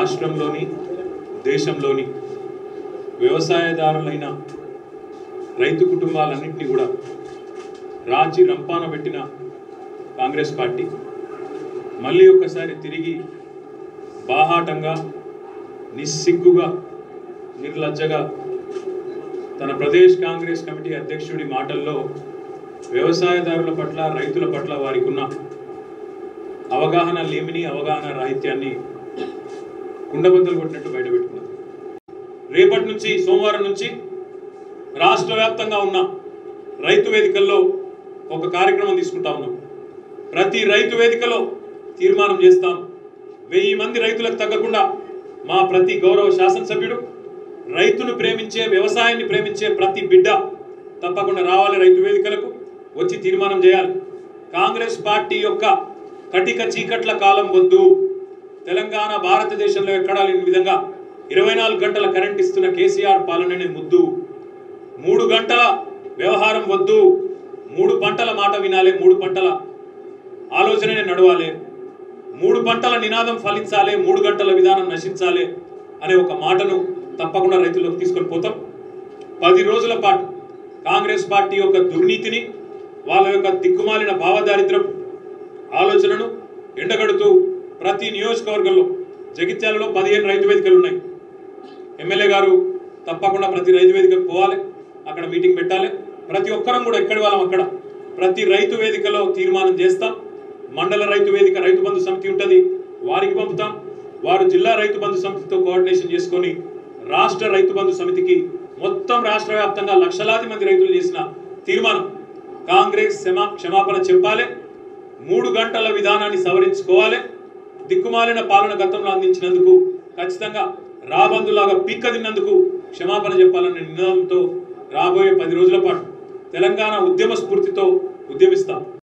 రాష్ట్రంలోని దేశంలోని వ్యవసాయదారులైన రైతు కుటుంబాలన్నింటినీ కూడా రాజీ రంపాన పెట్టిన కాంగ్రెస్ పార్టీ మళ్ళీ ఒక్కసారి తిరిగి బాహాటంగా నిస్సిగ్గుగా నిర్లజ్జగా తన ప్రదేశ్ కాంగ్రెస్ కమిటీ అధ్యక్షుడి మాటల్లో వ్యవసాయదారుల పట్ల రైతుల పట్ల వారికి ఉన్న అవగాహన లేమిని అవగాహన రాహిత్యాన్ని కుండబద్దలు కొట్టినట్టు బయటపెట్టుకున్నారు రేపటి నుంచి సోమవారం నుంచి రాష్ట్ర వ్యాప్తంగా ఉన్న రైతు వేదికల్లో ఒక కార్యక్రమం తీసుకుంటా ఉన్నాం ప్రతి రైతు వేదికలో తీర్మానం చేస్తాం వెయ్యి మంది రైతులకు తగ్గకుండా మా ప్రతి గౌరవ శాసనసభ్యుడు రైతును ప్రేమించే వ్యవసాయాన్ని ప్రేమించే ప్రతి బిడ్డ తప్పకుండా రావాలి రైతు వేదికలకు వచ్చి తీర్మానం చేయాలి కాంగ్రెస్ పార్టీ యొక్క కటిక చీకట్ల కాలం వద్దు తెలంగాణ భారతదేశంలో ఎక్కడా లేని విధంగా ఇరవై నాలుగు గంటల కరెంట్ ఇస్తున్న కేసీఆర్ పాలననే ముద్దు మూడు గంటల వ్యవహారం వద్దు మూడు పంటల మాట వినాలి మూడు పంటల ఆలోచననే నడవాలి మూడు పంటల నినాదం ఫలించాలి మూడు గంటల విధానం నశించాలి అనే ఒక మాటను తప్పకుండా రైతుల్లోకి తీసుకొని పోతాం పది రోజుల పాటు కాంగ్రెస్ పార్టీ యొక్క దుర్నీతిని వాళ్ళ యొక్క దిక్కుమాలిన భావదారిద్రపు ఆలోచనను ఎండగడుతూ ప్రతి నియోజకవర్గంలో జగిత్యాలలో పదిహేను రైతు వేదికలు ఉన్నాయి ఎమ్మెల్యే గారు తప్పకుండా ప్రతి రైతు వేదికకు పోవాలి అక్కడ మీటింగ్ పెట్టాలి ప్రతి ఒక్కరం కూడా ఎక్కడి వాళ్ళం అక్కడ ప్రతి రైతు వేదికలో తీర్మానం చేస్తాం మండల రైతు వేదిక రైతు బంధు సమితి ఉంటుంది వారికి పంపుతాం వారు జిల్లా రైతు బంధు సమితితో కోఆర్డినేషన్ చేసుకొని రాష్ట్ర రైతు బంధు సమితికి మొత్తం రాష్ట్ర వ్యాప్తంగా లక్షలాది మంది రైతులు చేసిన తీర్మానం కాంగ్రెస్ క్షమా క్షమాపణ చెప్పాలి మూడు గంటల విధానాన్ని సవరించుకోవాలి దిక్కుమాలిన పాలన గతంలో అందించినందుకు ఖచ్చితంగా రాబందులాగా పిక్క తిన్నందుకు క్షమాపణ చెప్పాలనే నినాదంతో రాబోయే పది రోజుల పాటు తెలంగాణ ఉద్యమ స్ఫూర్తితో ఉద్యమిస్తాం